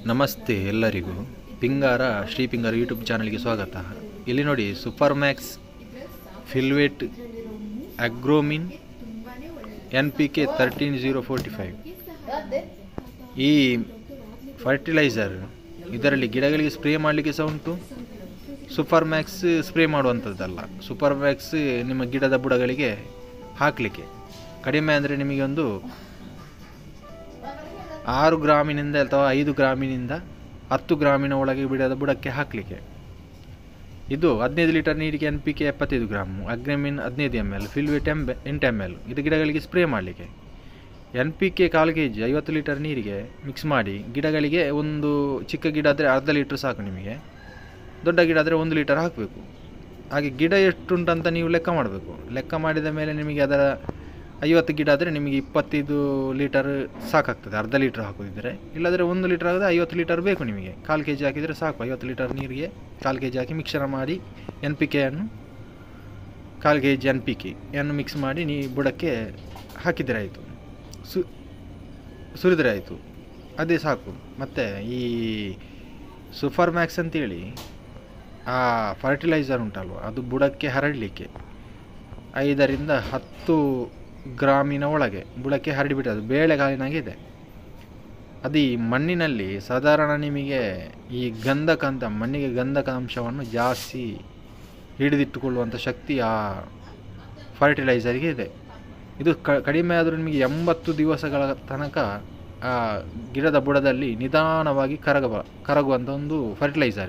ನಮಸ್ತೆ ಎಲ್ಲರಿಗೂ ಪಿಂಗಾರ ಶ್ರೀ ಪಿಂಗಾರ ಯೂಟ್ಯೂಬ್ ಚಾನಲ್ಗೆ ಸ್ವಾಗತ ಇಲ್ಲಿ ನೋಡಿ ಸೂಪರ್ ಮ್ಯಾಕ್ಸ್ ಫಿಲ್ವೇಟ್ Agromin N P K thirteen zero forty five ಈ ಫರ್ಟಿಲೈಸರ್ ಇದರಲ್ಲಿ ಗಿಡಗಳಿಗೆ ಸ್ಪ್ರೇ ಮಾಡಲಿಕ್ಕೆ ಸಹ ಉಂಟು ಸೂಪರ್ ಮ್ಯಾಕ್ಸ್ ಸ್ಪ್ರೇ ಮಾಡುವಂಥದ್ದಲ್ಲ ಸೂಪರ್ ಮ್ಯಾಕ್ಸ್ ನಿಮ್ಮ ಗಿಡದ ಬುಡಗಳಿಗೆ ಹಾಕಲಿಕ್ಕೆ ಕಡಿಮೆ ಅಂದರೆ ನಿಮಗೆ ಒಂದು ಆರು ಗ್ರಾಮಿನಿಂದ ಅಥವಾ ಐದು ಗ್ರಾಮಿನಿಂದ ಹತ್ತು ಗ್ರಾಮಿನ ಒಳಗೆ ಬಿಡದ ಬುಡಕ್ಕೆ ಹಾಕಲಿಕ್ಕೆ ಇದು ಹದಿನೈದು ಲೀಟರ್ ನೀರಿಗೆ ಎನ್ ಪಿ ಕೆ ಎಪ್ಪತ್ತೈದು ಗ್ರಾಮು ಅಗ್ರೆಮಿನ್ ಹದಿನೈದು ಎಮ್ ಎಲ್ ಫಿಲ್ವೇಟ್ ಎಂಬೆ ಎಂಟು ಎಮ್ ಎಲ್ ಇದು ಗಿಡಗಳಿಗೆ ಸ್ಪ್ರೇ ಮಾಡಲಿಕ್ಕೆ ಎನ್ ಪಿ ಕೆ ಕಾಲು ಕೆ ಜಿ ಐವತ್ತು ಲೀಟರ್ ನೀರಿಗೆ ಮಿಕ್ಸ್ ಮಾಡಿ ಗಿಡಗಳಿಗೆ ಒಂದು ಚಿಕ್ಕ ಗಿಡ ಆದರೆ ಅರ್ಧ ಲೀಟ್ರ್ ಸಾಕು ನಿಮಗೆ ದೊಡ್ಡ ಗಿಡ ಆದರೆ ಒಂದು ಲೀಟರ್ ಹಾಕಬೇಕು ಹಾಗೆ ಗಿಡ ಎಷ್ಟುಂಟಂತ ನೀವು ಲೆಕ್ಕ ಮಾಡಬೇಕು ಲೆಕ್ಕ ಮಾಡಿದ ಮೇಲೆ ನಿಮಗೆ ಅದರ ಐವತ್ತು ಗಿಡ ಆದರೆ ನಿಮಗೆ ಇಪ್ಪತ್ತೈದು ಲೀಟರ್ ಸಾಕಾಗ್ತದೆ ಅರ್ಧ ಲೀಟ್ರ್ ಹಾಕೋದಿದ್ದರೆ ಇಲ್ಲಾಂದರೆ ಒಂದು ಲೀಟರ್ ಆದರೆ ಐವತ್ತು ಲೀಟರ್ ಬೇಕು ನಿಮಗೆ ಕಾಲು ಕೆ ಜಿ ಹಾಕಿದರೆ ಸಾಕು ಐವತ್ತು ಲೀಟರ್ ನೀರಿಗೆ ಕಾಲು ಕೆ ಜಿ ಹಾಕಿ ಮಿಕ್ಸರ್ ಮಾಡಿ ಎನ್ ಪಿ ಕೆಯನ್ನು ಕಾಲು K G N P K ಅನ್ನು ಮಿಕ್ಸ್ ಮಾಡಿ ನೀ ಬುಡಕ್ಕೆ ಹಾಕಿದರೆ ಆಯಿತು ಸು ಸುರಿದರೆ ಆಯಿತು ಅದೇ ಸಾಕು ಮತ್ತು ಈ ಸೂಪರ್ ಮ್ಯಾಕ್ಸ್ ಅಂತೇಳಿ ಆ ಫರ್ಟಿಲೈಸರ್ ಉಂಟಲ್ವ ಅದು ಬುಡಕ್ಕೆ ಹರಡಲಿಕ್ಕೆ ಐದರಿಂದ ಹತ್ತು ಗ್ರಾಮಿನ ಒಳಗೆ ಬುಡಕ್ಕೆ ಹರಡಿಬಿಟ್ಟು ಅದು ಬೇಳೆಗಾಲಿನಾಗಿದೆ ಅದು ಈ ಮಣ್ಣಿನಲ್ಲಿ ಸಾಧಾರಣ ನಿಮಗೆ ಈ ಗಂಧಕ ಅಂತ ಮಣ್ಣಿಗೆ ಗಂಧಕ ಅಂಶವನ್ನು ಜಾಸ್ತಿ ಹಿಡಿದಿಟ್ಟುಕೊಳ್ಳುವಂಥ ಶಕ್ತಿ ಆ ಫರ್ಟಿಲೈಸರ್ಗೆ ಇದೆ ಇದು ಕ ಕಡಿಮೆ ಆದರೂ ನಿಮಗೆ ಎಂಬತ್ತು ದಿವಸಗಳ ತನಕ ಆ ಗಿಡದ ಬುಡದಲ್ಲಿ ನಿಧಾನವಾಗಿ ಕರಗಬ ಕರಗುವಂಥ ಒಂದು ಫರ್ಟಿಲೈಸರ್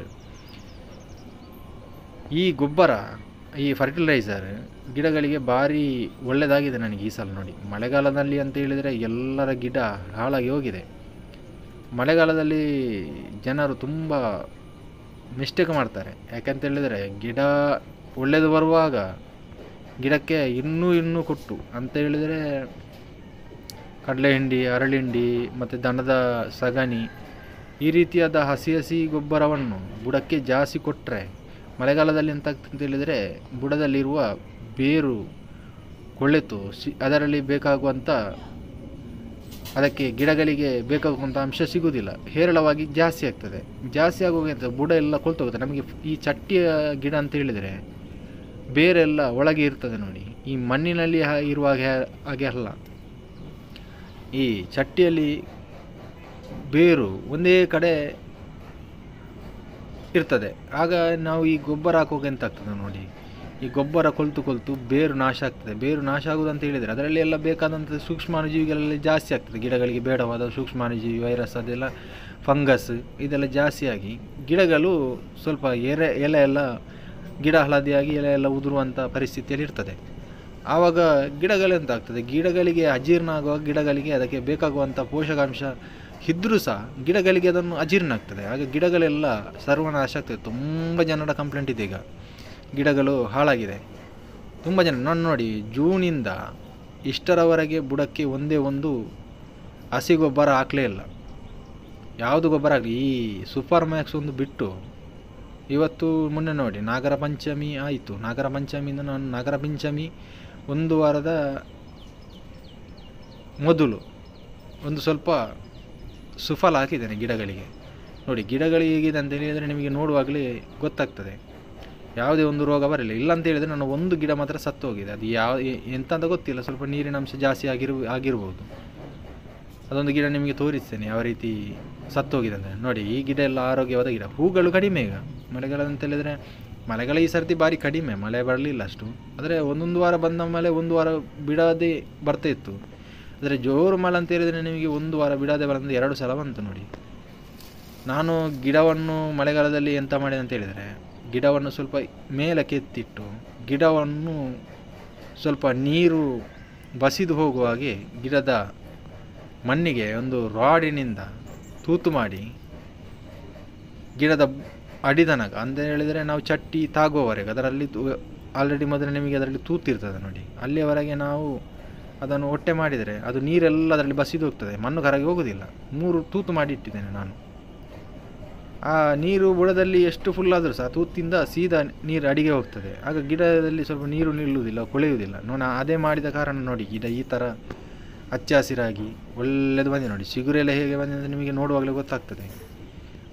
ಈ ಗೊಬ್ಬರ ಈ ಫರ್ಟಿಲೈಸರ್ ಗಿಡಗಳಿಗೆ ಭಾರಿ ಒಳ್ಳೆಯದಾಗಿದೆ ನನಗೆ ಈ ಸಲ ನೋಡಿ ಮಳೆಗಾಲದಲ್ಲಿ ಅಂತ ಹೇಳಿದರೆ ಎಲ್ಲರ ಗಿಡ ಹಾಳಾಗಿ ಹೋಗಿದೆ ಮಳೆಗಾಲದಲ್ಲಿ ಜನರು ತುಂಬ ಮಿಸ್ಟೇಕ್ ಮಾಡ್ತಾರೆ ಯಾಕಂತ ಹೇಳಿದರೆ ಗಿಡ ಒಳ್ಳೆಯದು ಬರುವಾಗ ಗಿಡಕ್ಕೆ ಇನ್ನೂ ಇನ್ನೂ ಕೊಟ್ಟು ಅಂತ ಹೇಳಿದರೆ ಕಡಲೆ ಹಿಂಡಿ ಅರಳಿ ಹಿಂಡಿ ಮತ್ತು ದನದ ಸಗಣಿ ಈ ರೀತಿಯಾದ ಹಸಿ ಹಸಿ ಗೊಬ್ಬರವನ್ನು ಬುಡಕ್ಕೆ ಜಾಸ್ತಿ ಕೊಟ್ಟರೆ ಮಳೆಗಾಲದಲ್ಲಿ ಎಂತ ಆಗ್ತದೆ ಅಂತ ಹೇಳಿದರೆ ಬುಡದಲ್ಲಿರುವ ಬೇರು ಕೊಳೆತು ಸಿ ಅದರಲ್ಲಿ ಬೇಕಾಗುವಂಥ ಅದಕ್ಕೆ ಗಿಡಗಳಿಗೆ ಬೇಕಾಗುವಂಥ ಅಂಶ ಸಿಗುವುದಿಲ್ಲ ಹೇರಳವಾಗಿ ಜಾಸ್ತಿ ಆಗ್ತದೆ ಜಾಸ್ತಿ ಆಗುವಾಗ ಬುಡ ಎಲ್ಲ ಕೊಳ್ತೋಗುತ್ತೆ ನಮಗೆ ಈ ಚಟ್ಟಿಯ ಗಿಡ ಅಂತ ಹೇಳಿದರೆ ಬೇರೆಲ್ಲ ಒಳಗೆ ಇರ್ತದೆ ನೋಡಿ ಈ ಮಣ್ಣಿನಲ್ಲಿ ಇರುವಾಗ ಹಾಗೆ ಅಲ್ಲ ಈ ಚಟ್ಟಿಯಲ್ಲಿ ಬೇರು ಒಂದೇ ಕಡೆ ಇರ್ತದೆ ಆಗ ನಾವು ಈ ಗೊಬ್ಬರ ಹಾಕುವಾಗ ಎಂತ ಆಗ್ತದೆ ನೋಡಿ ಈ ಗೊಬ್ಬರ ಕೊಲ್ತು ಕೊಲ್ತು ಬೇರು ನಾಶ ಆಗ್ತದೆ ಬೇರು ನಾಶ ಆಗುವುದಂತ ಹೇಳಿದರೆ ಅದರಲ್ಲಿ ಎಲ್ಲ ಬೇಕಾದಂಥ ಸೂಕ್ಷ್ಮಾಣುಜೀವಿಗಳೆಲ್ಲ ಜಾಸ್ತಿ ಆಗ್ತದೆ ಗಿಡಗಳಿಗೆ ಬೇಡವಾದ ಸೂಕ್ಷ್ಮಾಣುಜೀವಿ ವೈರಸ್ ಅದೆಲ್ಲ ಫಂಗಸ್ ಇದೆಲ್ಲ ಜಾಸ್ತಿಯಾಗಿ ಗಿಡಗಳು ಸ್ವಲ್ಪ ಎರೆ ಎಲೆ ಎಲ್ಲ ಗಿಡ ಹಳದಿಯಾಗಿ ಎಲೆ ಎಲ್ಲ ಉದುರುವಂಥ ಪರಿಸ್ಥಿತಿಯಲ್ಲಿ ಇರ್ತದೆ ಆವಾಗ ಗಿಡಗಳೆಂತ ಆಗ್ತದೆ ಗಿಡಗಳಿಗೆ ಅಜೀರ್ಣ ಆಗುವಾಗ ಗಿಡಗಳಿಗೆ ಅದಕ್ಕೆ ಬೇಕಾಗುವಂಥ ಪೋಷಕಾಂಶ ಇದ್ದರೂ ಸಹ ಗಿಡಗಳಿಗೆ ಅದನ್ನು ಅಜೀರ್ಣ ಆಗ್ತದೆ ಆಗ ಗಿಡಗಳೆಲ್ಲ ಸರ್ವನಾಶ ಆಗ್ತದೆ ತುಂಬ ಜನರ ಕಂಪ್ಲೇಂಟ್ ಇದೆ ಈಗ ಗಿಡಗಳು ಹಾಳಾಗಿದೆ ತುಂಬ ಜನ ನಾನು ನೋಡಿ ಜೂನಿಂದ ಇಷ್ಟರವರೆಗೆ ಬುಡಕ್ಕೆ ಒಂದೇ ಒಂದು ಹಸಿ ಗೊಬ್ಬರ ಹಾಕಲೇ ಇಲ್ಲ ಯಾವುದು ಗೊಬ್ಬರ ಆಗಲಿ ಈ ಸೂಪರ್ ಮ್ಯಾಕ್ಸ್ ಒಂದು ಬಿಟ್ಟು ಇವತ್ತು ಮೊನ್ನೆ ನೋಡಿ ನಾಗರ ಪಂಚಮಿ ಆಯಿತು ನಾಗರ ಪಂಚಮಿಯಿಂದ ನಾನು ನಾಗರ ಪಂಚಮಿ ಒಂದು ವಾರದ ಮೊದಲು ಒಂದು ಸ್ವಲ್ಪ ಸುಫಲ ಹಾಕಿದ್ದೇನೆ ಗಿಡಗಳಿಗೆ ನೋಡಿ ಗಿಡಗಳಿಗೆ ಹೇಗಿದೆ ಅಂತ ಹೇಳಿದರೆ ನಿಮಗೆ ನೋಡುವಾಗಲೇ ಗೊತ್ತಾಗ್ತದೆ ಯಾವುದೇ ಒಂದು ರೋಗ ಬರಲಿಲ್ಲ ಇಲ್ಲ ಅಂತ ಹೇಳಿದರೆ ನಾನು ಒಂದು ಗಿಡ ಮಾತ್ರ ಸತ್ತು ಹೋಗಿದೆ ಅದು ಯಾವ ಎಂತ ಅಂತ ಗೊತ್ತಿಲ್ಲ ಸ್ವಲ್ಪ ನೀರಿನ ಅಂಶ ಜಾಸ್ತಿ ಆಗಿರು ಆಗಿರ್ಬೋದು ಅದೊಂದು ಗಿಡ ನಿಮಗೆ ತೋರಿಸ್ತೇನೆ ಯಾವ ರೀತಿ ಸತ್ತು ಹೋಗಿದೆ ಅಂತ ನೋಡಿ ಈ ಗಿಡ ಎಲ್ಲ ಆರೋಗ್ಯವಾದ ಗಿಡ ಹೂಗಳು ಕಡಿಮೆ ಈಗ ಮಳೆಗಾಲ ಅಂತ ಹೇಳಿದರೆ ಮಳೆಗಾಲ ಈ ಸರ್ತಿ ಭಾರಿ ಕಡಿಮೆ ಮಳೆ ಬರಲಿಲ್ಲ ಅಷ್ಟು ಆದರೆ ಒಂದೊಂದು ವಾರ ಬಂದ ಮೇಲೆ ಒಂದು ವಾರ ಬಿಡದೆ ಬರ್ತಾ ಇತ್ತು ಆದರೆ ಜೋರು ಮಳೆ ಅಂತ ಹೇಳಿದರೆ ನಿಮಗೆ ಒಂದು ವಾರ ಬಿಡದೆ ಬಂದು ಎರಡು ಸಲ ಬಂತು ನೋಡಿ ನಾನು ಗಿಡವನ್ನು ಮಳೆಗಾಲದಲ್ಲಿ ಎಂತ ಮಾಡಿದೆ ಅಂತ ಹೇಳಿದರೆ ಗಿಡವನ್ನು ಸ್ವಲ್ಪ ಮೇಲಕ್ಕೆ ಎತ್ತಿಟ್ಟು ಗಿಡವನ್ನು ಸ್ವಲ್ಪ ನೀರು ಬಸಿದು ಹೋಗುವ ಹಾಗೆ ಗಿಡದ ಮಣ್ಣಿಗೆ ಒಂದು ರಾಡಿನಿಂದ ತೂತು ಮಾಡಿ ಗಿಡದ ಅಡಿದನಗ ಅಂತ ಹೇಳಿದರೆ ನಾವು ಚಟ್ಟಿ ತಾಗುವವರೆಗೆ ಅದರಲ್ಲಿ ಆಲ್ರೆಡಿ ಮೊದಲು ನಿಮಗೆ ಅದರಲ್ಲಿ ತೂತಿರ್ತದೆ ನೋಡಿ ಅಲ್ಲಿಯವರೆಗೆ ನಾವು ಅದನ್ನು ಹೊಟ್ಟೆ ಮಾಡಿದರೆ ಅದು ನೀರೆಲ್ಲ ಅದರಲ್ಲಿ ಬಸಿದು ಹೋಗ್ತದೆ ಮಣ್ಣು ಕರಗಿ ಹೋಗೋದಿಲ್ಲ ಮೂರು ತೂತು ಮಾಡಿ ಇಟ್ಟಿದ್ದೇನೆ ನಾನು ಆ ನೀರು ಬುಡದಲ್ಲಿ ಎಷ್ಟು ಫುಲ್ ಆದರೂ ಸಹ ತೂತಿಂದ ಸೀದಾ ನೀರು ಅಡಿಗೆ ಹೋಗ್ತದೆ ಆಗ ಗಿಡದಲ್ಲಿ ಸ್ವಲ್ಪ ನೀರು ನಿಲ್ಲುವುದಿಲ್ಲ ಕೊಳೆಯುವುದಿಲ್ಲ ನಾನು ಅದೇ ಮಾಡಿದ ಕಾರಣ ನೋಡಿ ಗಿಡ ಈ ಥರ ಹಚ್ಚ ಹಸಿರಾಗಿ ಒಳ್ಳೆಯದು ಬಂದಿದೆ ನೋಡಿ ಚಿಗುರೆಲ್ಲ ಹೇಗೆ ಬಂದಿದೆ ಅಂತ ನಿಮಗೆ ನೋಡುವಾಗಲೇ ಗೊತ್ತಾಗ್ತದೆ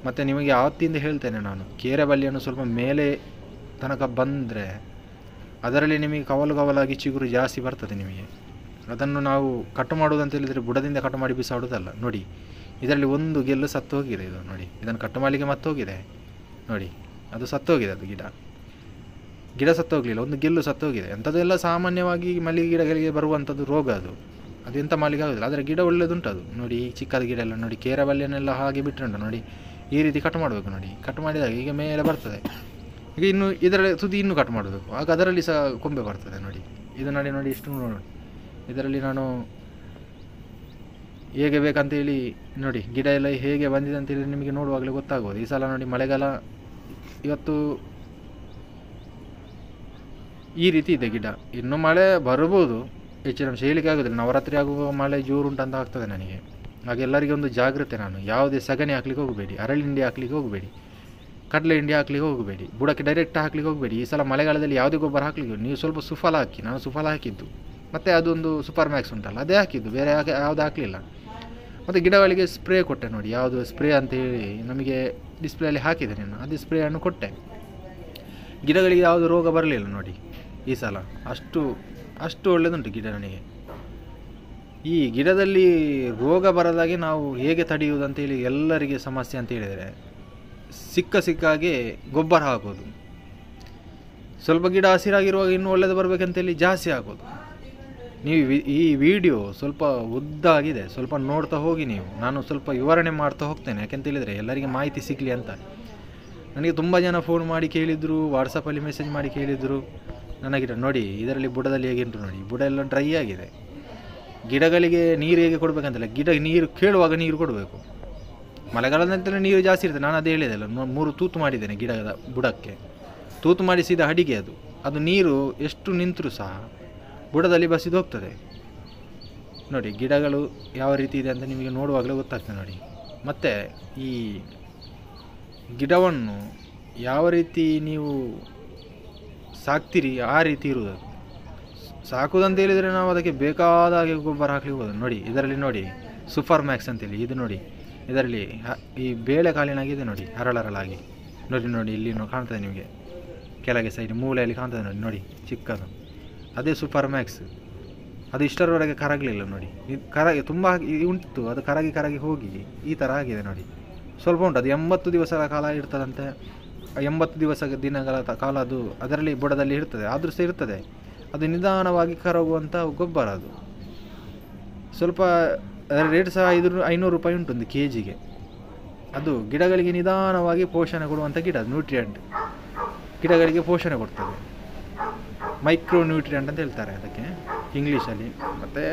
ಮತ್ತು ನಿಮಗೆ ಯಾವತ್ತಿಂದ ಹೇಳ್ತೇನೆ ನಾನು ಕೇರೆ ಬಳ್ಳಿಯನ್ನು ಸ್ವಲ್ಪ ಮೇಲೆ ತನಕ ಬಂದರೆ ಅದರಲ್ಲಿ ನಿಮಗೆ ಕವಲು ಕವಲಾಗಿ ಚಿಗುರು ಜಾಸ್ತಿ ಬರ್ತದೆ ನಿಮಗೆ ಅದನ್ನು ನಾವು ಕಟ್ ಮಾಡುವುದಂತ ಹೇಳಿದರೆ ಬುಡದಿಂದ ಕಟ್ ಮಾಡಿ ಬಿಸಾಡುವುದಲ್ಲ ನೋಡಿ ಇದರಲ್ಲಿ ಒಂದು ಗೆಲ್ಲು ಸತ್ತು ಹೋಗಿದೆ ಇದು ನೋಡಿ ಇದನ್ನು ಕಟ್ ಮಾಡಲಿಕ್ಕೆ ಮತ್ತೆ ಹೋಗಿದೆ ನೋಡಿ ಅದು ಸತ್ತೋಗಿದೆ ಅದು ಗಿಡ ಗಿಡ ಸತ್ತೋಗಲಿಲ್ಲ ಒಂದು ಗೆಲ್ಲು ಸತ್ತೋಗಿದೆ ಅಂಥದ್ದೆಲ್ಲ ಸಾಮಾನ್ಯವಾಗಿ ಮಲ್ಲಿಗೆ ಗಿಡಗಳಿಗೆ ಬರುವಂಥದ್ದು ರೋಗ ಅದು ಅದು ಎಂಥ ಮಾಡಲಿಕ್ಕೆ ಆಗೋದಿಲ್ಲ ಆದರೆ ಗಿಡ ಒಳ್ಳೆದುಂಟು ಅದು ನೋಡಿ ಈ ಚಿಕ್ಕದ ಗಿಡ ಎಲ್ಲ ನೋಡಿ ಕೇರಬಲ್ಯನೆಲ್ಲ ಹಾಗೆ ಬಿಟ್ಟುಂಟು ನೋಡಿ ಈ ರೀತಿ ಕಟ್ ಮಾಡಬೇಕು ನೋಡಿ ಕಟ್ ಮಾಡಿದಾಗ ಈಗ ಮೇಲೆ ಬರ್ತದೆ ಈಗ ಇನ್ನು ಇದರಲ್ಲಿ ತುದಿ ಇನ್ನೂ ಕಟ್ ಮಾಡಬೇಕು ಆಗ ಅದರಲ್ಲಿ ಸಹ ಕೊಂಬೆ ಬರ್ತದೆ ನೋಡಿ ಇದು ನೋಡಿ ನೋಡಿ ಇಷ್ಟು ನೋಡಿ ಇದರಲ್ಲಿ ನಾನು ಹೇಗೆ ಬೇಕಂತೇಳಿ ನೋಡಿ ಗಿಡ ಎಲ್ಲ ಹೇಗೆ ಬಂದಿದೆ ಅಂತೇಳಿ ನಿಮಗೆ ನೋಡುವಾಗಲೇ ಗೊತ್ತಾಗ್ಬೋದು ಈ ಸಲ ನೋಡಿ ಮಳೆಗಾಲ ಇವತ್ತು ಈ ರೀತಿ ಇದೆ ಗಿಡ ಇನ್ನು ಮಳೆ ಬರ್ಬೋದು ಹೆಚ್ಚಿನ ಅಂಶ ಹೇಳಿಕೆ ಆಗೋದಿಲ್ಲ ನವರಾತ್ರಿ ಆಗುವ ಮಳೆ ಜೋರುಂಟಂತ ಆಗ್ತದೆ ನನಗೆ ಹಾಗೆ ಎಲ್ಲರಿಗೆ ಒಂದು ಜಾಗ್ರತೆ ನಾನು ಯಾವುದೇ ಸಗಣಿ ಹಾಕ್ಲಿಕ್ಕೆ ಹೋಗಬೇಡಿ ಅರಳಿ ಹಿಂಡಿ ಹಾಕ್ಲಿಕ್ಕೆ ಹೋಗಬೇಡಿ ಕಡಲೆ ಹಿಂಡಿ ಹಾಕ್ಲಿಕ್ಕೆ ಹೋಗಬೇಡಿ ಬುಡಕ್ಕೆ ಡೈರೆಕ್ಟ್ ಹಾಕ್ಲಿಕ್ಕೆ ಹೋಗಬೇಡಿ ಈ ಸಲ ಮಳೆಗಾಲದಲ್ಲಿ ಯಾವುದೇ ಗೊಬ್ಬರ ಹಾಕ್ಲಿಕ್ಕೆ ನೀವು ಸ್ವಲ್ಪ ಸುಫಲ ಹಾಕಿ ನಾನು ಸುಫಲ ಹಾಕಿದ್ದು ಮತ್ತು ಅದೊಂದು ಸೂಪರ್ ಮ್ಯಾಕ್ಸ್ ಉಂಟಲ್ಲ ಅದೇ ಹಾಕಿದ್ದು ಬೇರೆ ಯಾಕೆ ಯಾವುದು ಹಾಕಲಿಲ್ಲ ಮತ್ತು ಗಿಡಗಳಿಗೆ ಸ್ಪ್ರೇ ಕೊಟ್ಟೆ ನೋಡಿ ಯಾವುದು ಸ್ಪ್ರೇ ಅಂತೇಳಿ ನಮಗೆ ಡಿಸ್ಪ್ಲೇಯಲ್ಲಿ ಹಾಕಿದೆ ನಾನು ಅದೇ ಸ್ಪ್ರೇಯನ್ನು ಕೊಟ್ಟೆ ಗಿಡಗಳಿಗೆ ಯಾವುದು ರೋಗ ಬರಲಿಲ್ಲ ನೋಡಿ ಈ ಸಲ ಅಷ್ಟು ಅಷ್ಟು ಒಳ್ಳೆಯದುಂಟು ಗಿಡ ನನಗೆ ಈ ಗಿಡದಲ್ಲಿ ರೋಗ ಬರದಾಗೆ ನಾವು ಹೇಗೆ ತಡೆಯುವುದು ಅಂತೇಳಿ ಎಲ್ಲರಿಗೆ ಸಮಸ್ಯೆ ಅಂತ ಹೇಳಿದರೆ ಸಿಕ್ಕ ಸಿಕ್ಕಾಗೆ ಗೊಬ್ಬರ ಹಾಕೋದು ಸ್ವಲ್ಪ ಗಿಡ ಹಸಿರಾಗಿರುವಾಗ ಇನ್ನೂ ಒಳ್ಳೆಯದು ಬರಬೇಕಂತೇಳಿ ಜಾಸ್ತಿ ಹಾಕೋದು ನೀವು ವಿ- ಈ ವಿಡಿಯೋ ಸ್ವಲ್ಪ ಉದ್ದ ಆಗಿದೆ ಸ್ವಲ್ಪ ನೋಡ್ತಾ ಹೋಗಿ ನೀವು ನಾನು ಸ್ವಲ್ಪ ವಿವರಣೆ ಮಾಡ್ತಾ ಹೋಗ್ತೇನೆ ಯಾಕೆಂತ ಹೇಳಿದರೆ ಎಲ್ಲರಿಗೆ ಮಾಹಿತಿ ಸಿಗಲಿ ಅಂತ ನನಗೆ ತುಂಬ ಜನ ಫೋನ್ ಮಾಡಿ ಕೇಳಿದರು ವಾಟ್ಸಪ್ಪಲ್ಲಿ ಮೆಸೇಜ್ ಮಾಡಿ ಕೇಳಿದರು ನನ್ನ ಗಿಡ ನೋಡಿ ಇದರಲ್ಲಿ ಬುಡದಲ್ಲಿ ಹೇಗೆ ಉಂಟು ನೋಡಿ ಬುಡ ಎಲ್ಲ ಡ್ರೈ ಆಗಿದೆ ಗಿಡಗಳಿಗೆ ನೀರು ಹೇಗೆ ಕೊಡಬೇಕಂತಲ್ಲ ಗಿಡ ನೀರು ಕೇಳುವಾಗ ನೀರು ಕೊಡಬೇಕು ಮಳೆಗಾಲದಂತೆಲ್ಲ ನೀರು ಜಾಸ್ತಿ ಇರ್ತದೆ ನಾನು ಅದೇ ಹೇಳಿದೆಲ್ಲ ಮೂ- ಮೂರು ತೂತು ಮಾಡಿದ್ದೇನೆ ಗಿಡದ ಬುಡಕ್ಕೆ ತೂತು ಮಾಡಿ ಸೀದಾ ಅಡಿಗೆ ಅದು ಅದು ನೀರು ಎಷ್ಟು ನಿಂತರೂ ಸಹ ಬುಡದಲ್ಲಿ ಬಸಿದು ಹೋಗ್ತದೆ ನೋಡಿ ಗಿಡಗಳು ಯಾವ ರೀತಿ ಇದೆ ಅಂತ ನಿಮಗೆ ನೋಡುವಾಗಲೇ ಗೊತ್ತಾಗ್ತದೆ ನೋಡಿ ಮತ್ತು ಈ ಗಿಡವನ್ನು ಯಾವ ರೀತಿ ನೀವು ಸಾಕ್ತೀರಿ ಆ ರೀತಿ ಇರುವುದು ಅದು ಸಾಕುವುದಂತ ಹೇಳಿದರೆ ನಾವು ಅದಕ್ಕೆ ಬೇಕಾದ ಹಾಗೆ ಗೊಬ್ಬರ ಹಾಕ್ಲಿಕ್ಕೆ ನೋಡಿ ಇದರಲ್ಲಿ ನೋಡಿ ಸೂಪರ್ ಮ್ಯಾಕ್ಸ್ ಅಂತೇಳಿ ಇದು ನೋಡಿ ಇದರಲ್ಲಿ ಹ- ಈ ಬೇಳೆ ಕಾಳಿನಾಗಿದೆ ನೋಡಿ ಹರಳರಳಾಗಿ ನೋಡಿ ನೋಡಿ ಇಲ್ಲಿ ನೋ- ಕಾಣ್ತದೆ ನಿಮಗೆ ಕೆಳಗೆ ಸೈಡ್ ಮೂಲೆಯಲ್ಲಿ ಕಾಣ್ತದೆ ನೋಡಿ ನೋಡಿ ಚಿಕ್ಕದು ಅದೇ ಸೂಪರ್ ಮ್ಯಾಕ್ಸ್ ಅದು ಇಷ್ಟರವರೆಗೆ ಕರಗಲಿಲ್ಲ ನೋಡಿ ಇದು ಕರ ತುಂಬ ಈ ಉಂಟು ಅದು ಕರಗಿ ಕರಗಿ ಹೋಗಿ ಈ ಥರ ಆಗಿದೆ ನೋಡಿ ಸ್ವಲ್ಪ ಉಂಟು ಅದು ಎಂಬತ್ತು ದಿವಸಗಳ ಕಾಲ ಇರ್ತದಂತೆ ಆ ಎಂಬತ್ತು ದಿವಸ ದಿನಗಳ ತ- ಕಾಲ ಅದು ಅದರಲ್ಲಿ ಬುಡದಲ್ಲಿ ಇರ್ತದೆ ಆದರೂ ಸಹ ಇರ್ತದೆ ಅದು ನಿಧಾನವಾಗಿ ಕರಗುವಂಥ ಗೊಬ್ಬರ ಅದು ಸ್ವಲ್ಪ ಅದರ ರೇಟ್ ಸಹ ಐದು ಐನೂರು ರೂಪಾಯಿ ಉಂಟು ಒಂದು ಕೆ ಜಿಗೆ ಅದು ಗಿಡಗಳಿಗೆ ನಿಧಾನವಾಗಿ ಪೋಷಣೆ ಕೊಡುವಂಥ ಗಿಡ ನ್ಯೂಟ್ರಿಯೆಂಟ್ ಗಿಡಗಳಿಗೆ ಪೋಷಣೆ ಕೊಡ್ತದೆ ಮೈಕ್ರೋ ನ್ಯೂಟ್ರಿಯೆಂಟ್ ಅಂತ ಹೇಳ್ತಾರೆ ಅದಕ್ಕೆ ಇಂಗ್ಲೀಷಲ್ಲಿ ಮತ್ತು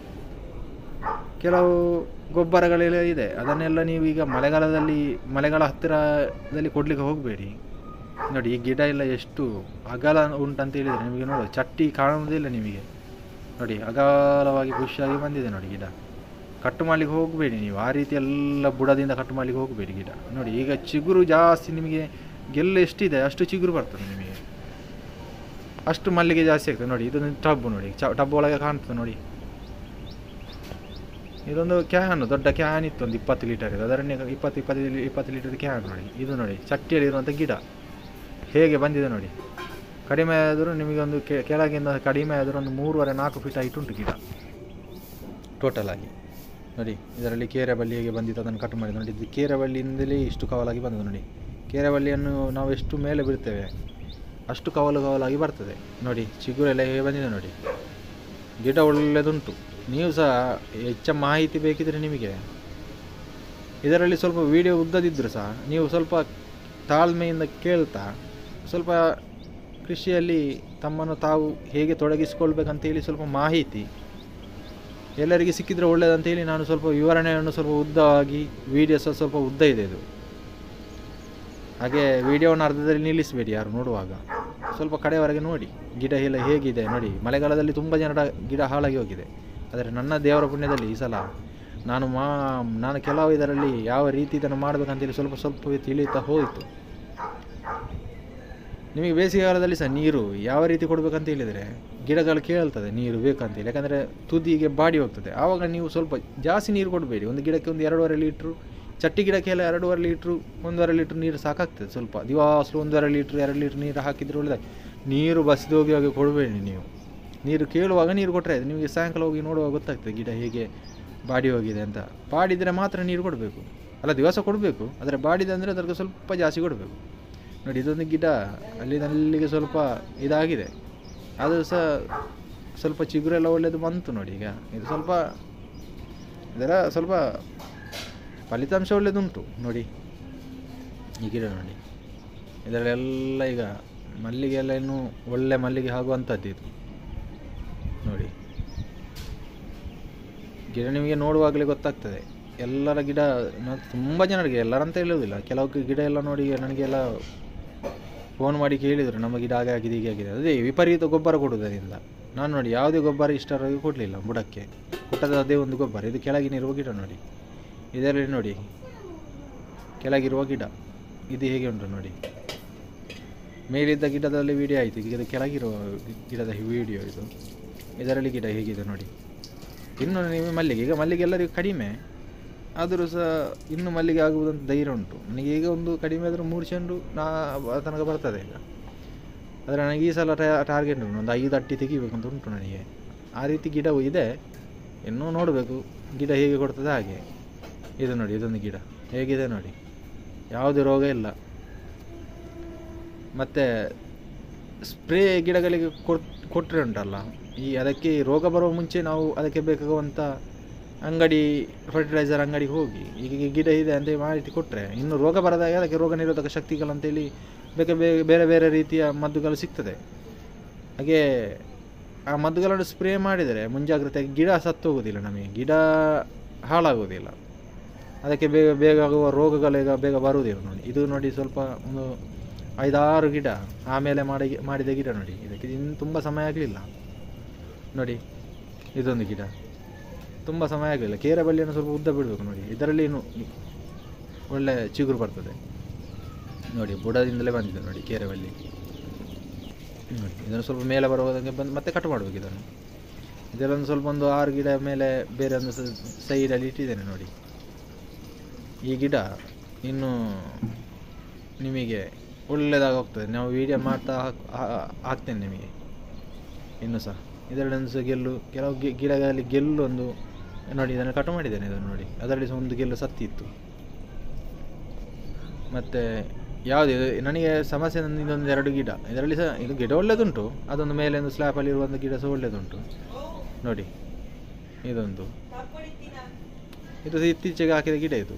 ಕೆಲವು ಗೊಬ್ಬರಗಳೆಲ್ಲ ಇದೆ ಅದನ್ನೆಲ್ಲ ನೀವು ಈಗ ಮಳೆಗಾಲದಲ್ಲಿ ಮಳೆಗಾಲ ಹತ್ತಿರದಲ್ಲಿ ಕೊಡಲಿಕ್ಕೆ ಹೋಗಬೇಡಿ ನೋಡಿ ಈ ಗಿಡ ಎಲ್ಲ ಎಷ್ಟು ಅಗಲ ಉಂಟಂತ ಹೇಳಿದರೆ ನಿಮಗೆ ನೋಡಿ ಚಟ್ಟಿ ಕಾಣುವುದಿಲ್ಲ ನಿಮಗೆ ನೋಡಿ ಅಗಾಲವಾಗಿ ಖುಷಿಯಾಗಿ ಬಂದಿದೆ ನೋಡಿ ಗಿಡ ಕಟ್ಟು ಮಾಡಲಿಕ್ಕೆ ಹೋಗಬೇಡಿ ನೀವು ಆ ರೀತಿ ಎಲ್ಲ ಬುಡದಿಂದ ಕಟ್ಟು ಮಾಡಲಿಕ್ಕೆ ಹೋಗಬೇಡಿ ಗಿಡ ನೋಡಿ ಈಗ ಚಿಗುರು ಜಾಸ್ತಿ ನಿಮಗೆ ಗೆಲ್ಲು ಎಷ್ಟಿದೆ ಅಷ್ಟು ಚಿಗುರು ಬರ್ತದೆ ನಿಮಗೆ ಅಷ್ಟು ಮಲ್ಲಿಗೆ ಜಾಸ್ತಿ ಆಗ್ತದೆ ನೋಡಿ ಇದೊಂದು ಟಬ್ ನೋಡಿ ಚ ಟಬ್ ಒಳಗೆ ಕಾಣ್ತದೆ ನೋಡಿ ಇದೊಂದು ಕ್ಯಾನು ದೊಡ್ಡ ಕ್ಯಾನ್ ಇತ್ತು ಒಂದು ಇಪ್ಪತ್ತು ಲೀಟರ್ ಇದು ಅದರನ್ನೇ ಇಪ್ಪತ್ತು ಇಪ್ಪತ್ತು ಲೀ- ಇಪ್ಪತ್ತು ಲೀಟರ್ ಕ್ಯಾನ್ ನೋಡಿ ಇದು ನೋಡಿ ಚಟ್ಟಿಯಲ್ಲಿ ಇರುವಂಥ ಗಿಡ ಹೇಗೆ ಬಂದಿದೆ ನೋಡಿ ಕಡಿಮೆ ಆದರೂ ನಿಮಗೊಂದು ಕೆ- ಕೆಳಗಿಂದ ಕಡಿಮೆ ಆದರೂ ಒಂದು ಮೂರುವರೆ ನಾಲ್ಕು ಫೀಟ್ ಹೈಟ್ ಉಂಟು ಗಿಡ ಟೋಟಲ್ ಆಗಿ ನೋಡಿ ಇದರಲ್ಲಿ ಕೇರೆಬಳ್ಳಿ ಹೇಗೆ ಬಂದಿತ್ತು ಅದನ್ನು ಕಟ್ ಮಾಡಿದ್ದು ನೋಡಿ ಇದು ಕೇರೆಬಳ್ಳಿಯಿಂದಲೇ ಇಷ್ಟು ಕವಲಾಗಿ ಬಂದದ್ದು ನೋಡಿ ಕೇರೆಬಳ್ಳಿಯನ್ನು ನಾವು ಎಷ್ಟು ಮೇಲೆ ಬಿಡ್ತೇವೆ ಅಷ್ಟು ಕವಲು ಕವಲಾಗಿ ಬರ್ತದೆ ನೋಡಿ ಚಿಗುರೆಲ್ಲ ಹೇಗೆ ಬಂದಿದೆ ನೋಡಿ ಗಿಡ ಒಳ್ಳೆಯದುಂಟು ನೀವು ಸಹ ಹೆಚ್ಚ ಮಾಹಿತಿ ಬೇಕಿದ್ರೆ ನಿಮಗೆ ಇದರಲ್ಲಿ ಸ್ವಲ್ಪ ವಿಡಿಯೋ ಉದ್ದದಿದ್ದರೂ ಸಹ ನೀವು ಸ್ವಲ್ಪ ತಾಳ್ಮೆಯಿಂದ ಕೇಳ್ತಾ ಸ್ವಲ್ಪ ಕೃಷಿಯಲ್ಲಿ ತಮ್ಮನ್ನು ತಾವು ಹೇಗೆ ತೊಡಗಿಸಿಕೊಳ್ಬೇಕಂತೇಳಿ ಸ್ವಲ್ಪ ಮಾಹಿತಿ ಎಲ್ಲರಿಗೆ ಸಿಕ್ಕಿದರೆ ಒಳ್ಳೆಯದಂತೇಳಿ ನಾನು ಸ್ವಲ್ಪ ವಿವರಣೆಯನ್ನು ಸ್ವಲ್ಪ ಉದ್ದವಾಗಿ ವಿಡಿಯೋ ಸಹ ಸ್ವಲ್ಪ ಉದ್ದ ಇದೆ ಇದು ಹಾಗೆ ವಿಡಿಯೋವನ್ನು ಅರ್ಧದಲ್ಲಿ ನಿಲ್ಲಿಸಬೇಡಿ ಯಾರು ನೋಡುವಾಗ ಸ್ವಲ್ಪ ಕಡೆಯವರೆಗೆ ನೋಡಿ ಗಿಡ ಎಲ್ಲ ಹೇಗಿದೆ ನೋಡಿ ಮಳೆಗಾಲದಲ್ಲಿ ತುಂಬ ಜನರ ಗಿಡ ಹಾಳಾಗಿ ಹೋಗಿದೆ ಆದರೆ ನನ್ನ ದೇವರ ಪುಣ್ಯದಲ್ಲಿ ಈ ಸಲ ನಾನು ಮಾ ನಾನು ಕೆಲವು ಇದರಲ್ಲಿ ಯಾವ ರೀತಿ ಇದನ್ನು ಮಾಡಬೇಕಂತೇಳಿ ಸ್ವಲ್ಪ ಸ್ವಲ್ಪವೇ ತಿಳಿಯುತ್ತಾ ಹೋಯಿತು ನಿಮಗೆ ಬೇಸಿಗೆಗಾಲದಲ್ಲಿ ಸಹ ನೀರು ಯಾವ ರೀತಿ ಕೊಡಬೇಕಂತ ಹೇಳಿದರೆ ಗಿಡಗಳು ಕೇಳ್ತದೆ ನೀರು ಬೇಕಂತೇಳಿ ಯಾಕಂದರೆ ತುದಿಗೆ ಬಾಡಿ ಹೋಗ್ತದೆ ಆವಾಗ ನೀವು ಸ್ವಲ್ಪ ಜಾಸ್ತಿ ನೀರು ಕೊಡಬೇಡಿ ಒಂದು ಗಿಡಕ್ಕೆ ಒಂದು ಎರಡೂವರೆ ಲೀಟ್ರು ಚಟ್ಟಿ ಗಿಡಕ್ಕೆಲ್ಲ ಎರಡೂವರೆ ಲೀಟ್ರು ಒಂದೂವರೆ ಲೀಟ್ರ್ ನೀರು ಸಾಕಾಗ್ತದೆ ಸ್ವಲ್ಪ ದಿವಾಸಲು ಒಂದೂವರೆ ಲೀಟ್ರ್ ಎರಡು ಲೀಟ್ರ್ ನೀರು ಹಾಕಿದ್ರೆ ಒಳ್ಳೆದಾಗಿ ನೀರು ಬಸಿದು ಹೋಗಿ ಹೋಗಿ ಕೊಡಬೇಡಿ ನೀವು ನೀರು ಕೇಳುವಾಗ ನೀರು ಕೊಟ್ಟರೆ ಆಯ್ತು ನಿಮಗೆ ಸಾಯಂಕಾಲ ಹೋಗಿ ನೋಡುವಾಗ ಗೊತ್ತಾಗ್ತದೆ ಗಿಡ ಹೇಗೆ ಬಾಡಿ ಹೋಗಿದೆ ಅಂತ ಬಾಡಿದರೆ ಮಾತ್ರ ನೀರು ಕೊಡಬೇಕು ಅಲ್ಲ ದಿವಸ ಕೊಡಬೇಕು ಆದರೆ ಬಾಡಿದೆ ಅಂದರೆ ಅದಕ್ಕೆ ಸ್ವಲ್ಪ ಜಾಸ್ತಿ ಕೊಡಬೇಕು ನೋಡಿ ಇದೊಂದು ಗಿಡ ಅಲ್ಲಿಂದ ಅಲ್ಲಿಗೆ ಸ್ವಲ್ಪ ಇದಾಗಿದೆ ಅದು ಸಹ ಸ್ವಲ್ಪ ಚಿಗುರೆಲ್ಲ ಒಳ್ಳೆಯದು ಬಂತು ನೋಡಿ ಈಗ ಇದು ಸ್ವಲ್ಪ ಇದರ ಸ್ವಲ್ಪ ಫಲಿತಾಂಶ ಒಳ್ಳೆಯದುಂಟು ನೋಡಿ ಈ ಗಿಡ ನೋಡಿ ಇದರಲ್ಲೆಲ್ಲ ಈಗ ಮಲ್ಲಿಗೆ ಎಲ್ಲ ಇನ್ನೂ ಒಳ್ಳೆ ಮಲ್ಲಿಗೆ ಆಗುವಂಥದ್ದು ಇದು ನೋಡಿ ಗಿಡ ನಿಮಗೆ ನೋಡುವಾಗಲೇ ಗೊತ್ತಾಗ್ತದೆ ಎಲ್ಲರ ಗಿಡ ನ- ತುಂಬ ಜನರಿಗೆ ಎಲ್ಲರಂತ ಹೇಳುವುದಿಲ್ಲ ಕೆಲವು ಗಿಡ ಎಲ್ಲ ನೋಡಿ ನನಗೆಲ್ಲ ಫೋನ್ ಮಾಡಿ ಕೇಳಿದರು ನಮ್ಮ ಗಿಡ ಹಾಗೆ ಆಗಿದೆ ಹೀಗೆ ಆಗಿದೆ ಅದೇ ವಿಪರೀತ ಗೊಬ್ಬರ ಕೊಡುವುದರಿಂದ ನಾನು ನೋಡಿ ಯಾವುದೇ ಗೊಬ್ಬರ ಇಷ್ಟರವರೆಗೆ ಕೊಡಲಿಲ್ಲ ಬುಡಕ್ಕೆ ಕೊಟ್ಟದ್ದು ಅದೇ ಒಂದು ಗೊಬ್ಬರ ಇದು ಕೆಳಗಿನಿರುವ ಗಿಡ ನೋಡಿ ಇದರಲ್ಲಿ ನೋಡಿ ಕೆಳಗಿರುವ ಗಿಡ ಇದು ಹೇಗೆ ಉಂಟು ನೋಡಿ ಮೇಲಿದ್ದ ಗಿಡದಲ್ಲಿ ವಿಡಿಯೋ ಆಯಿತು ಈಗ ಇದು ಕೆಳಗಿರುವ ಗಿಡದ ವಿಡಿಯೋ ಇದು ಇದರಲ್ಲಿ ಗಿಡ ಹೇಗಿದೆ ನೋಡಿ ಇನ್ನು ನೀವು ಮಲ್ಲಿಗೆ ಈಗ ಮಲ್ಲಿಗೆ ಎಲ್ಲರಿಗೂ ಕಡಿಮೆ ಆದರೂ ಸಹ ಇನ್ನು ಮಲ್ಲಿಗೆ ಆಗುವುದಂತ ಧೈರ್ಯ ಉಂಟು ನನಗೆ ಈಗ ಒಂದು ಕಡಿಮೆ ಆದರೂ ಮೂರು ಚೆಂಡು ನಾ ಆ ತನಕ ಬರ್ತದೆ ಈಗ ಆದರೆ ನನಗೆ ಈ ಸಲ ಟಾರ್ಗೆಟ್ ಉಂಟು ಒಂದು ಐದು ಅಟ್ಟಿ ತೆಗಿಬೇಕು ಅಂತ ಉಂಟು ನನಗೆ ಆ ರೀತಿ ಗಿಡವು ಇದೆ ಇನ್ನೂ ನೋಡಬೇಕು ಗಿಡ ಹೇಗೆ ಕೊಡ್ತದೆ ಹಾಗೆ ಇದು ನೋಡಿ ಇದೊಂದು ಗಿಡ ಹೇಗಿದೆ ನೋಡಿ ಯಾವುದೇ ರೋಗ ಇಲ್ಲ ಮತ್ತು ಸ್ಪ್ರೇ ಗಿಡಗಳಿಗೆ ಕೊಟ್ ಕೊಟ್ಟರೆ ಉಂಟಲ್ಲ ಈ ಅದಕ್ಕೆ ರೋಗ ಬರುವ ಮುಂಚೆ ನಾವು ಅದಕ್ಕೆ ಬೇಕಾಗುವಂಥ ಅಂಗಡಿ ಫರ್ಟಿಲೈಸರ್ ಅಂಗಡಿಗೆ ಹೋಗಿ ಈಗ ಈ ಗಿಡ ಇದೆ ಅಂತ ಮಾಹಿತಿ ಕೊಟ್ಟರೆ ಇನ್ನು ರೋಗ ಬರದಾಗ ಅದಕ್ಕೆ ರೋಗ ನಿರೋಧಕ ಶಕ್ತಿಗಳಂತೇಳಿ ಬೇರೆ ಬೇರೆ ಬೇರೆ ಬೇರೆ ರೀತಿಯ ಮದ್ದುಗಳು ಸಿಗ್ತದೆ ಹಾಗೆ ಆ ಮದ್ದುಗಳನ್ನು ಸ್ಪ್ರೇ ಮಾಡಿದರೆ ಮುಂಜಾಗ್ರತೆಯಾಗಿ ಗಿಡ ಸತ್ತೋಗೋದಿಲ್ಲ ನಮಗೆ ಗಿಡ ಹಾಳಾಗೋದಿಲ್ಲ ಅದಕ್ಕೆ ಬೇಗ ಬೇಗ ಆಗುವ ರೋಗಗಳೆಲ್ಲ ಬೇಗ ಬರುವುದಿಲ್ಲ ನೋಡಿ ಇದು ನೋಡಿ ಸ್ವಲ್ಪ ಒಂದು ಐದಾರು ಗಿಡ ಆಮೇಲೆ ಮಾಡಿ ಮಾಡಿದ ಗಿಡ ನೋಡಿ ಇದಕ್ಕೆ ಇನ್ನು ತುಂಬ ಸಮಯ ಆಗಲಿಲ್ಲ ನೋಡಿ ಇದೊಂದು ಗಿಡ ತುಂಬ ಸಮಯ ಆಗಲಿಲ್ಲ ಕೇರ ಬಳ್ಳಿಯನ್ನು ಸ್ವಲ್ಪ ಉದ್ದ ಬಿಡಬೇಕು ನೋಡಿ ಇದರಲ್ಲಿ ಇನ್ನು ಒಳ್ಳೆ ಚಿಗುರು ಬರ್ತದೆ ನೋಡಿ ಬುಡದಿಂದಲೇ ಬಂದಿದೆ ನೋಡಿ ಕೇರೆ ಬಳ್ಳಿ ನೋಡಿ ಇದನ್ನು ಸ್ವಲ್ಪ ಮೇಲೆ ಬರುವುದಕ್ಕೆ ಬಂದು ಮತ್ತೆ ಕಟ್ ಮಾಡಬೇಕು ಇದನ್ನು ಇದರೊಂದು ಸ್ವಲ್ಪ ಒಂದು ಆರು ಗಿಡ ಮೇಲೆ ಬೇರೆ ಒಂದು ಸೈಡಲ್ಲಿ ಇಟ್ಟಿದ್ದೇನೆ ನೋಡಿ ಈ ಗಿಡ ಇನ್ನು ನಿಮಗೆ ಒಳ್ಳೆಯದಾಗಿ ಹೋಗ್ತದೆ ನಾವು ವೀಡಿಯೋ ಮಾಡ್ತಾ ಹಾಕ್- ಹಾ- ಹಾಕ್ತೇನೆ ನಿಮಗೆ ಇನ್ನು ಸಹ ಇದರಲ್ಲೊಂದು ಸಹ ಗೆಲ್ಲು ಕೆಲವು ಗಿ- ಗಿಡಗಳಲ್ಲಿ ಗೆಲ್ಲು ಒಂದು ನೋಡಿ ಇದನ್ನು ಕಟ್ ಮಾಡಿದ್ದೇನೆ ಇದನ್ನು ನೋಡಿ ಅದರಲ್ಲಿ ಸಹ ಒಂದು ಗೆಲ್ಲು ಸತ್ತಿತ್ತು ಮತ್ತು ಯಾವುದು ಇದು ನನಗೆ ಸಮಸ್ಯೆ ನನ್ನ ಇದೊಂದು ಎರಡು ಗಿಡ ಇದರಲ್ಲಿ ಸಹ ಇದು ಗಿಡ ಒಳ್ಳೆದುಂಟು ಅದೊಂದು ಮೇಲೆ ಒಂದು ಸ್ಲ್ಯಾಪಲ್ಲಿ ಇರುವ ಒಂದು ಗಿಡ ಸಹ ಒಳ್ಳೆದುಂಟು ನೋಡಿ ಇದೊಂದು ಇದು ಸಹ ಇತ್ತೀಚೆಗೆ ಹಾಕಿದ ಗಿಡ ಇದು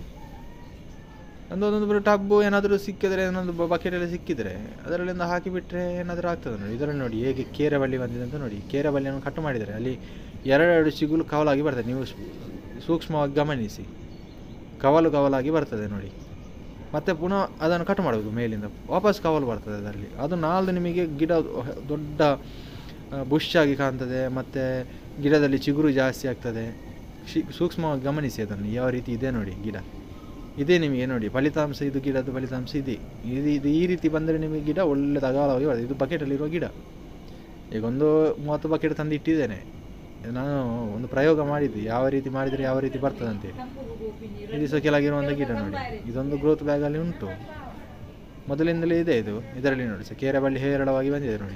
ಒಂದು ಒಂದೊಂದು ಟಬ್ಬು ಏನಾದರೂ ಸಿಕ್ಕಿದ್ರೆ ಏನೊಂದು ಬಕೆಟಲ್ಲಿ ಸಿಕ್ಕಿದರೆ ಅದರಲ್ಲಿಂದ ಹಾಕಿಬಿಟ್ರೆ ಏನಾದರೂ ಆಗ್ತದೆ ನೋಡಿ ಇದರಲ್ಲಿ ನೋಡಿ ಹೇಗೆ ಕೇರೆ ಬಳ್ಳಿ ಬಂದಿದೆ ಅಂತ ನೋಡಿ ಕೇರೆ ಬಳ್ಳಿಯನ್ನು ಕಟ್ ಮಾಡಿದರೆ ಅಲ್ಲಿ ಎರಡೆರಡು ಚಿಗುಲು ಕವಲಾಗಿ ಬರ್ತದೆ ನೀವು ಸೂ- ಸೂಕ್ಷ್ಮವಾಗಿ ಗಮನಿಸಿ ಕವಲು ಕವಲಾಗಿ ಬರ್ತದೆ ನೋಡಿ ಮತ್ತೆ ಪುನಃ ಅದನ್ನು ಕಟ್ ಮಾಡಬೇಕು ಮೇಲಿಂದ ವಾಪಸ್ ಕವಲು ಬರ್ತದೆ ಅದರಲ್ಲಿ ಅದು ನಾಲ್ದು ನಿಮಗೆ ಗಿಡ ದೊಡ್ಡ ಬುಷ್ ಆಗಿ ಕಾಣ್ತದೆ ಮತ್ತು ಗಿಡದಲ್ಲಿ ಚಿಗುರು ಜಾಸ್ತಿ ಆಗ್ತದೆ ಶಿ ಸೂಕ್ಷ್ಮವಾಗಿ ಗಮನಿಸಿ ಅದನ್ನು ಯಾವ ರೀತಿ ಇದೆ ನೋಡಿ ಗಿಡ ಇದೇ ನಿಮಗೆ ನೋಡಿ ಫಲಿತಾಂಶ ಇದು ಗಿಡದ ಫಲಿತಾಂಶ ಇದೆ ಇದು ಇದು ಈ ರೀತಿ ಬಂದರೆ ನಿಮಗೆ ಗಿಡ ಒಳ್ಳೆದು ಅಗಾಲವಾಗಿ ಬರ್ತದೆ ಇದು ಬಕೆಟಲ್ಲಿರುವ ಗಿಡ ಈಗ ಒಂದು ಮೂವತ್ತು ಬಕೆಟ್ ತಂದು ಇಟ್ಟಿದ್ದೇನೆ ಇದು ನಾನು ಒಂದು ಪ್ರಯೋಗ ಮಾಡಿದ್ದೆ ಯಾವ ರೀತಿ ಮಾಡಿದರೆ ಯಾವ ರೀತಿ ಬರ್ತದೆ ಅಂತೇಳಿ ಇದು ಸಹ ಕೆಳಗಿರುವಂಥ ಗಿಡ ನೋಡಿ ಇದೊಂದು ಗ್ರೋತ್ ಬ್ಯಾಗಲ್ಲಿ ಉಂಟು ಮೊದಲಿಂದಲೇ ಇದೆ ಇದು ಇದರಲ್ಲಿ ನೋಡಿ ಸಹ ಕೇರೆ ಬಳ್ಳಿ ಹೇರಳವಾಗಿ ಬಂದಿದೆ ನೋಡಿ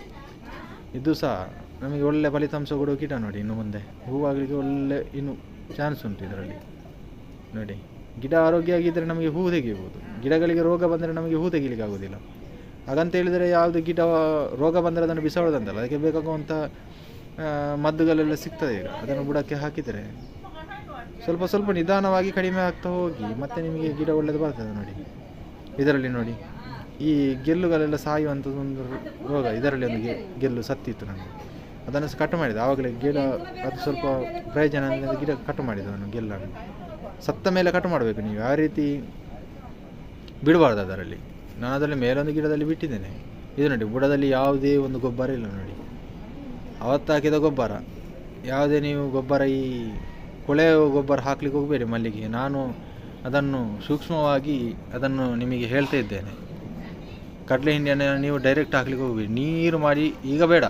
ಇದು ಸಹ ನಮಗೆ ಒಳ್ಳೆ ಫಲಿತಾಂಶ ಕೊಡುವ ಗಿಡ ನೋಡಿ ಇನ್ನು ಮುಂದೆ ಹೂವಾಗಲಿಕ್ಕೆ ಒಳ್ಳೆ ಇನ್ನು ಚಾನ್ಸ್ ಉಂಟು ಇದರಲ್ಲಿ ನೋಡಿ ಗಿಡ ಆರೋಗ್ಯ ಆಗಿದ್ದರೆ ನಮಗೆ ಹೂ ತೆಗಿಬೋದು ಗಿಡಗಳಿಗೆ ರೋಗ ಬಂದರೆ ನಮಗೆ ಹೂ ತೆಗಿಲಿಕ್ಕೆ ಆಗೋದಿಲ್ಲ ಹಾಗಂತ ಹೇಳಿದರೆ ಯಾವುದು ಗಿಡ ರೋಗ ಬಂದರೆ ಅದನ್ನು ಬಿಸಾಡೋದಂತಲ್ಲ ಅದಕ್ಕೆ ಬೇಕಾಗುವಂಥ ಆ, ಮದ್ದುಗಳೆಲ್ಲ ಸಿಗ್ತದೆ ಈಗ ಅದನ್ನು ಬುಡಕ್ಕೆ ಹಾಕಿದರೆ ಸ್ವಲ್ಪ ಸ್ವಲ್ಪ ನಿಧಾನವಾಗಿ ಕಡಿಮೆ ಆಗ್ತಾ ಹೋಗಿ ಮತ್ತೆ ನಿಮಗೆ ಗಿಡ ಒಳ್ಳೆದು ಬರ್ತದೆ ನೋಡಿ ಇದರಲ್ಲಿ ನೋಡಿ ಈ ಗೆಲ್ಲುಗಳೆಲ್ಲ ಸಾಯುವಂಥದ್ದು ಒಂದು ರೋಗ ಇದರಲ್ಲಿ ಒಂದು ಗೆ- ಗೆಲ್ಲು ಸತ್ತಿತ್ತು ನನಗೆ ಅದನ್ನು ಸಹ ಕಟ್ ಮಾಡಿದೆ ಆವಾಗಲೇ ಗಿಡ ಅದು ಸ್ವಲ್ಪ ಪ್ರಯೋಜನ ಅಂದರೆ ಗಿಡ ಕಟ್ ಮಾಡಿದೆ ನಾನು ಗೆಲ್ಲನ್ನು ಸತ್ತ ಮೇಲೆ ಕಟ್ ಮಾಡಬೇಕು ನೀವು ಆ ರೀತಿ ಬಿಡಬಾರ್ದು ಅದರಲ್ಲಿ ನಾನು ಅದರಲ್ಲಿ ಮೇಲೊಂದು ಗಿಡದಲ್ಲಿ ಬಿಟ್ಟಿದ್ದೇನೆ ಇದು ನೋಡಿ ಬುಡದಲ್ಲಿ ಯಾವುದೇ ಒಂದು ಗೊಬ್ಬರ ಇಲ್ಲ ನೋಡಿ ಅವತ್ತು ಹಾಕಿದ ಗೊಬ್ಬರ ಯಾವುದೇ ನೀವು ಗೊಬ್ಬರ ಈ ಕೊಳೆ ಗೊಬ್ಬರ ಹಾಕ್ಲಿಕ್ಕೆ ಹೋಗಬೇಡಿ ಮಲ್ಲಿಗೆ ನಾನು ಅದನ್ನು ಸೂಕ್ಷ್ಮವಾಗಿ ಅದನ್ನು ನಿಮಗೆ ಹೇಳ್ತಾ ಇದ್ದೇನೆ ಕಡಲೆ ಹಿಂಡಿಯನ್ನು ನೀವು ಡೈರೆಕ್ಟ್ ಹಾಕ್ಲಿಕ್ಕೆ ಹೋಗಬೇಡಿ ನೀರು ಮಾಡಿ ಈಗ ಬೇಡ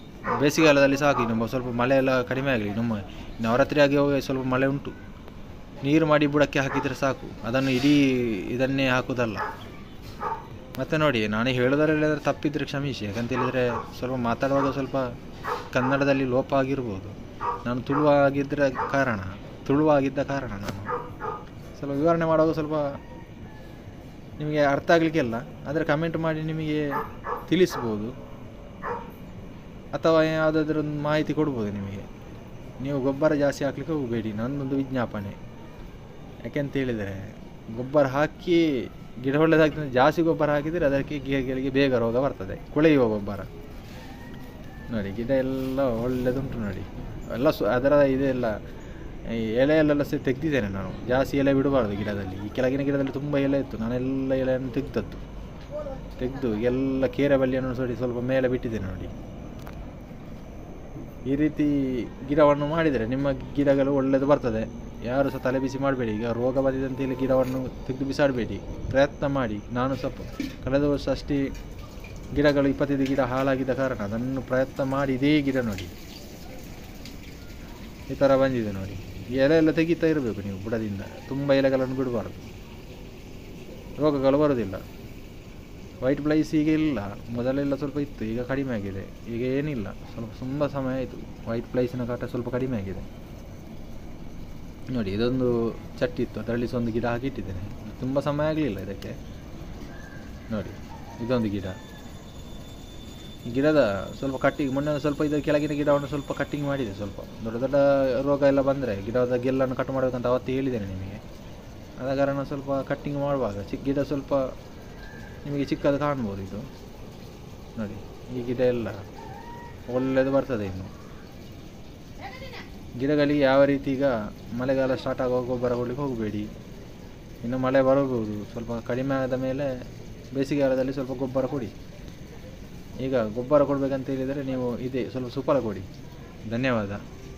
ಬೇಸಿಗೆಗಾಲದಲ್ಲಿ ಸಾಕು ನಮ್ಮ ಸ್ವಲ್ಪ ಮಳೆ ಎಲ್ಲ ಕಡಿಮೆ ಆಗಲಿ ನಮ್ಮ ನವರಾತ್ರಿ ಆಗಿ ಹೋಗಿ ಸ್ವಲ್ಪ ಮಳೆ ಉಂಟು ನೀರು ಮಾಡಿ ಬುಡಕ್ಕೆ ಹಾಕಿದರೆ ಸಾಕು ಅದನ್ನು ಇಡೀ ಇದನ್ನೇ ಹಾಕೋದಲ್ಲ ಮತ್ತು ನೋಡಿ ನಾನು ಹೇಳೋದ್ರಲ್ಲಿ ತಪ್ಪಿದ್ರೆ ಕ್ಷಮಿಸಿ ಯಾಕಂತ ಹೇಳಿದರೆ ಸ್ವಲ್ಪ ಮಾತಾಡುವಾಗ ಸ್ವಲ್ಪ ಕನ್ನಡದಲ್ಲಿ ಲೋಪ ಆಗಿರ್ಬೋದು ನಾನು ತುಳು ಆಗಿದ್ದರ ಕಾರಣ ತುಳು ಆಗಿದ್ದ ಕಾರಣ ನಾನು ಸ್ವಲ್ಪ ವಿವರಣೆ ಮಾಡುವಾಗ ಸ್ವಲ್ಪ ನಿಮಗೆ ಅರ್ಥ ಆಗಲಿಕ್ಕಿಲ್ಲ ಆದರೆ ಕಮೆಂಟ್ ಮಾಡಿ ನಿಮಗೆ ತಿಳಿಸ್ಬೋದು ಅಥವಾ ಯಾವುದಾದ್ರೂ ಒಂದು ಮಾಹಿತಿ ಕೊಡ್ಬೋದು ನಿಮಗೆ ನೀವು ಗೊಬ್ಬರ ಜಾಸ್ತಿ ಹಾಕ್ಲಿಕ್ಕೆ ಹೋಗಬೇಡಿ ನನ್ನೊಂದು ವಿಜ್ಞಾಪನೆ ಯಾಕೆಂತ ಹೇಳಿದರೆ ಗೊಬ್ಬರ ಹಾಕಿ ಗಿಡ ಒಳ್ಳೆದಾಗ್ತದೆ ಜಾಸ್ತಿ ಗೊಬ್ಬರ ಹಾಕಿದರೆ ಅದಕ್ಕೆ ಗಿಡಗಳಿಗೆ ಬೇಗ ರೋಗ ಬರ್ತದೆ ಕೊಳೆಯುವ ಗೊಬ್ಬರ ನೋಡಿ ಗಿಡ ಎಲ್ಲ ಒಳ್ಳೆದುಂಟು ನೋಡಿ ಎಲ್ಲ ಸು ಅದರ ಇದೆಲ್ಲ ಈ ಎಲೆ ಎಲ್ಲೆಲ್ಲ ಸಹ ತೆಗ್ದಿದ್ದೇನೆ ನಾನು ಜಾಸ್ತಿ ಎಲೆ ಬಿಡಬಾರ್ದು ಗಿಡದಲ್ಲಿ ಈ ಕೆಳಗಿನ ಗಿಡದಲ್ಲಿ ತುಂಬ ಎಲೆ ಇತ್ತು ನಾನೆಲ್ಲ ಎಲೆಯನ್ನು ತೆಗ್ದದ್ದು ತೆಗೆದು ಎಲ್ಲ ಕೇರೆ ಬಳ್ಳಿಯನ್ನು ಸೋಡಿ ಸ್ವಲ್ಪ ಮೇಲೆ ಬಿಟ್ಟಿದ್ದೇನೆ ನೋಡಿ ಈ ರೀತಿ ಗಿಡವನ್ನು ಮಾಡಿದರೆ ನಿಮ್ಮ ಗಿಡಗಳು ಒಳ್ಳೆಯದು ಬರ್ತದೆ ಯಾರು ಸಹ ತಲೆ ಬಿಸಿ ಮಾಡಬೇಡಿ ಈಗ ರೋಗ ಬಂದಿದೆ ಅಂತೇಳಿ ಗಿಡವನ್ನು ತೆಗೆದು ಬಿಸಾಡಬೇಡಿ ಪ್ರಯತ್ನ ಮಾಡಿ ನಾನು ಸ್ವಲ್ಪ ಕಳೆದ ವರ್ಷ ಅಷ್ಟೇ ಗಿಡಗಳು ಇಪ್ಪತ್ತೈದು ಗಿಡ ಹಾಳಾಗಿದ್ದ ಕಾರಣ ಅದನ್ನು ಪ್ರಯತ್ನ ಮಾಡಿ ಇದೇ ಗಿಡ ನೋಡಿ ಈ ಥರ ಬಂದಿದೆ ನೋಡಿ ಈ ಎಲೆ ಎಲ್ಲ ತೆಗಿತಾ ಇರಬೇಕು ನೀವು ಬುಡದಿಂದ ತುಂಬ ಎಲೆಗಳನ್ನು ಬಿಡಬಾರ್ದು ರೋಗಗಳು ಬರೋದಿಲ್ಲ ವೈಟ್ ಪ್ಲೈಸ್ ಈಗ ಇಲ್ಲ ಮೊದಲೆಲ್ಲ ಸ್ವಲ್ಪ ಇತ್ತು ಈಗ ಕಡಿಮೆ ಆಗಿದೆ ಈಗ ಏನಿಲ್ಲ ಸ್ವಲ್ಪ ತುಂಬ ಸಮಯ ಆಯಿತು ವೈಟ್ ಪ್ಲೈಸಿನ ಕಾಟ ಸ್ವಲ್ಪ ಕಡಿಮೆ ಆಗಿದೆ ನೋಡಿ ಇದೊಂದು ಚಟ್ಟಿ ಇತ್ತು ಅದರಲ್ಲಿ ಸಹ ಒಂದು ಗಿಡ ಹಾಕಿಟ್ಟಿದ್ದೇನೆ ತುಂಬ ಸಮಯ ಆಗಲಿಲ್ಲ ಇದಕ್ಕೆ ನೋಡಿ ಇದೊಂದು ಗಿಡ ಈ ಗಿಡದ ಸ್ವಲ್ಪ ಕಟ್ಟಿಂಗ್ ಮೊನ್ನೆ ಒಂದು ಸ್ವಲ್ಪ ಇದು ಕೆಳಗಿನ ಗಿಡವನ್ನು ಸ್ವಲ್ಪ ಕಟ್ಟಿಂಗ್ ಮಾಡಿದೆ ಸ್ವಲ್ಪ ದೊಡ್ಡ ದೊಡ್ಡ ರೋಗ ಎಲ್ಲ ಬಂದರೆ ಗಿಡದ ಗೆಲ್ಲನ್ನು ಕಟ್ ಮಾಡಬೇಕಂತ ಅವತ್ತು ಹೇಳಿದ್ದೇನೆ ನಿಮಗೆ ಆದ ಕಾರಣ ಸ್ವಲ್ಪ ಕಟ್ಟಿಂಗ್ ಮಾಡುವಾಗ ಚಿಕ್ಕ ಗಿಡ ಸ್ವಲ್ಪ ನಿಮಗೆ ಚಿಕ್ಕದು ಕಾಣ್ಬೋದು ಇದು ನೋಡಿ ಈ ಗಿಡ ಎಲ್ಲ ಒಳ್ಳೆಯದು ಬರ್ತದೆ ಇನ್ನು ಗಿಡಗಳಿಗೆ ಯಾವ ರೀತಿ ಈಗ ಮಳೆಗಾಲ ಸ್ಟಾರ್ಟ್ ಆಗುವಾಗ ಗೊಬ್ಬರ ಕೊಡಲಿಕ್ಕೆ ಹೋಗಬೇಡಿ ಇನ್ನು ಮಳೆ ಬರಬಹುದು ಸ್ವಲ್ಪ ಕಡಿಮೆ ಆದ ಮೇಲೆ ಬೇಸಿಗೆಗಾಲದಲ್ಲಿ ಸ್ವಲ್ಪ ಗೊಬ್ಬರ ಕೊಡಿ ಈಗ ಗೊಬ್ಬರ ಕೊಡಬೇಕಂತ ಹೇಳಿದರೆ ನೀವು ಇದೆ ಸ್ವಲ್ಪ ಸುಫಲ ಕೊಡಿ ಧನ್ಯವಾದ